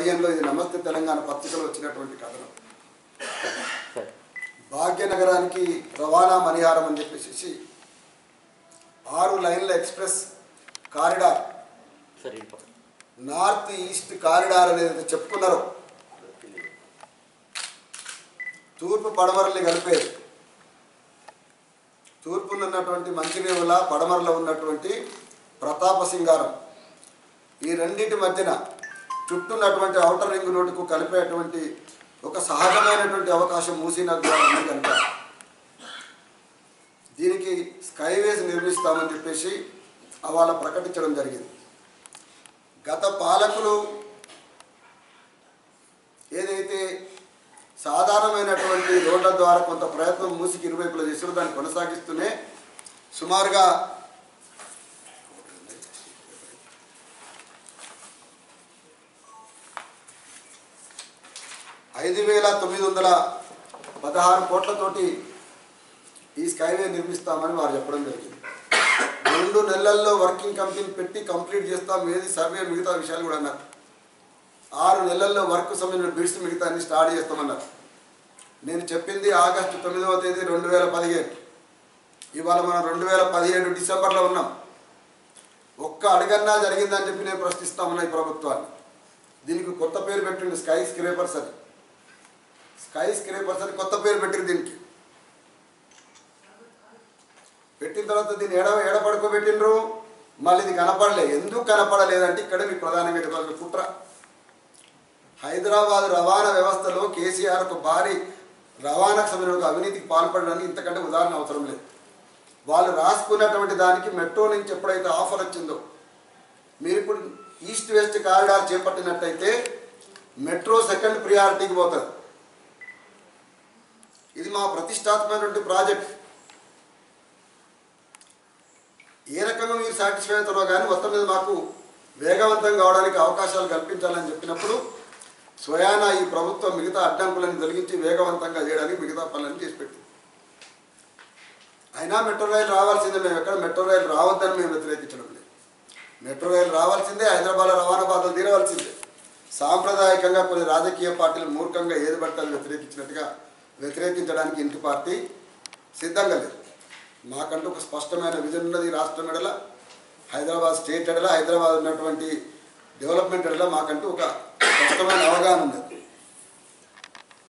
పదిహేనులో ఇది నమస్తే తెలంగాణ పత్రికలో వచ్చినటువంటి కథనం సరే భాగ్యనగరానికి రవాణా మణిహారం అని చెప్పేసి ఆరు లైన్ల ఎక్స్ప్రెస్ కారిడార్ సరే ఇటు పక్కన. నార్త్ ఈస్ట్ కారిడార్ అనేది చెప్పుకున్నారు తూర్పు పడమరల్ని కలిపేది తూర్పున ఉన్నటువంటి మంచిరేవుల పడమరలో ఉన్నటువంటి ప్రతాప సింగారం ఈ రెండింటి మధ్యన చుట్టూన్నటువంటి ఔటర్ రింగ్ రోడ్డుకు కలిపేటువంటి ఒక సహజమైనటువంటి అవకాశం మూసీ నది ద్వారా ఉంది కనుక దీనికి స్కైవేస్ నిర్మిస్తామని చెప్పేసి అవాళ ప్రకటించడం జరిగింది గత పాలకులు ఏదైతే సాధారణమైనటువంటి రోడ్ల ద్వారా కొంత ప్రయత్నం మూసికి ఇరువైపులా చేసారో దాన్ని కొనసాగిస్తూనే సుమారుగా ఐదు వేల తొమ్మిది వందల పదహారు కోట్లతోటి ఈ స్కైవే నిర్మిస్తామని వారు చెప్పడం జరిగింది రెండు నెలల్లో వర్కింగ్ కంపెనీ పెట్టి కంప్లీట్ చేస్తాం ఏది సర్వే మిగతా విషయాలు కూడా అన్నారు ఆరు నెలల్లో వర్క్ సంబంధించిన బిడ్స్ మిగతా అన్ని స్టార్ట్ చేస్తామన్నారు నేను చెప్పింది ఆగస్టు తొమ్మిదవ తేదీ రెండు వేల పదిహేడు ఇవాళ మనం రెండు వేల పదిహేడు డిసెంబర్లో ఉన్నాం ఒక్క అడుగన్నా జరిగిందని చెప్పి నేను ప్రశ్నిస్తామన్నా ఈ ప్రభుత్వాన్ని దీనికి కొత్త పేరు పెట్టిండు స్కై స్క్రేపర్స్ అని స్కై స్క్రేపర్స్ అని కొత్త పేరు పెట్టింది దీనికి పెట్టిన తర్వాత దీన్ని ఎడ ఎడ పడుకోబెట్టిండ్రు మళ్ళీ ఇది కనపడలే ఎందుకు కనపడలేదంటే ఇక్కడ మీకు ప్రధానంగా చెప్పాల్సిన కుట్ర హైదరాబాద్ రవాణా వ్యవస్థలో కేసీఆర్ ఒక భారీ రవాణాకు సంబంధించిన ఒక అవినీతికి పాల్పడడానికి ఇంతకంటే ఉదాహరణ అవసరం లేదు వాళ్ళు రాసుకున్నటువంటి దానికి మెట్రో నుంచి ఎప్పుడైతే ఆఫర్ వచ్చిందో మీరు ఇప్పుడు ఈస్ట్ వెస్ట్ కారిడార్ చేపట్టినట్టయితే మెట్రో సెకండ్ ప్రియారిటీకి పోతుంది ఇది మా ప్రతిష్టాత్మకమైనటువంటి ప్రాజెక్ట్ ఏ రకంగా మీరు సాటిస్ఫై అవుతారో కానీ మొత్తం మీద మాకు వేగవంతం కావడానికి అవకాశాలు కల్పించాలని చెప్పినప్పుడు స్వయాన ఈ ప్రభుత్వం మిగతా అడ్డంకులను తొలగించి వేగవంతంగా చేయడానికి మిగతా పనులను చేసి పెట్టింది అయినా మెట్రో రైలు రావాల్సిందే మేము ఎక్కడ మెట్రో రైలు రావద్దని మేము వ్యతిరేకించడం లేదు మెట్రో రైలు రావాల్సిందే హైదరాబాద్ రవాణా బాధలు తీరవలసిందే సాంప్రదాయకంగా కొన్ని రాజకీయ పార్టీలు మూర్ఖంగా ఏది పడితే అది వ్యతిరేకించినట్టుగా వ్యతిరేకించడానికి ఇంటి పార్టీ సిద్ధంగా లేదు మాకంటూ ఒక స్పష్టమైన విజన్ ఉన్నది ఈ రాష్ట్రం ఎడల హైదరాబాద్ స్టేట్ ఎడల హైదరాబాద్ ఉన్నటువంటి డెవలప్మెంట్ ఎడల మాకంటూ ఒక స్పష్టమైన అవగాహన ఉంది